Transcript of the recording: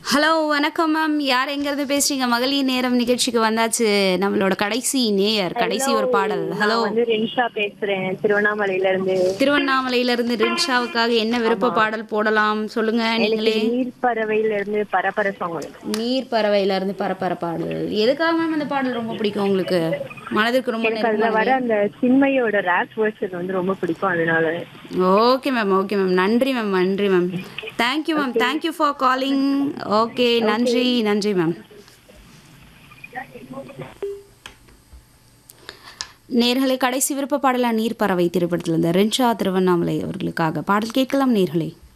hello வணக்கம் ma'am யார் எங்கேருந்து பேசுறீங்க மகளிர் நேரம் நிகழ்ச்சிக்கு வந்தாச்சு நம்மளோட கடைசி நேயர் கடைசி ஒரு பாடல் ஹலோ நான் வந்து ரென்ஷா பேசுறேன் திருவண்ணாமலையில இருந்து திருவண்ணாமலையில இருந்து ரின்ஷாவுக்காக என்ன விருப்ப பாடல் போடலாம் சொல்லுங்க நீங்களே நீர்ப்பறவையில இருந்து பரபர சாங் நீர் பறவையில இருந்து பரப்பர பாடல் எதுக்காக மேம் அந்த பாடல் ரொம்ப பிடிக்கும் உங்களுக்கு மனதிற்கு ரொம்ப எனக்கு அதுல வர அந்த சின்மையோட ரேப் வேர்ஷன் வந்து ரொம்ப பிடிக்கும் அதனால ஓகே மேம் ஓகே மேம் நன்றி மேம் நன்றி ma'am thank you ma'am thank you for calling okay நன்றி நன்றி மேம் நேர்களை கடைசி விருப்ப பாடலா நீர் பறவை திரைப்படத்தில் இருந்த ரென்ஷா திருவண்ணாமலை அவர்களுக்காக பாடல் கேட்கலாம் நேர்களே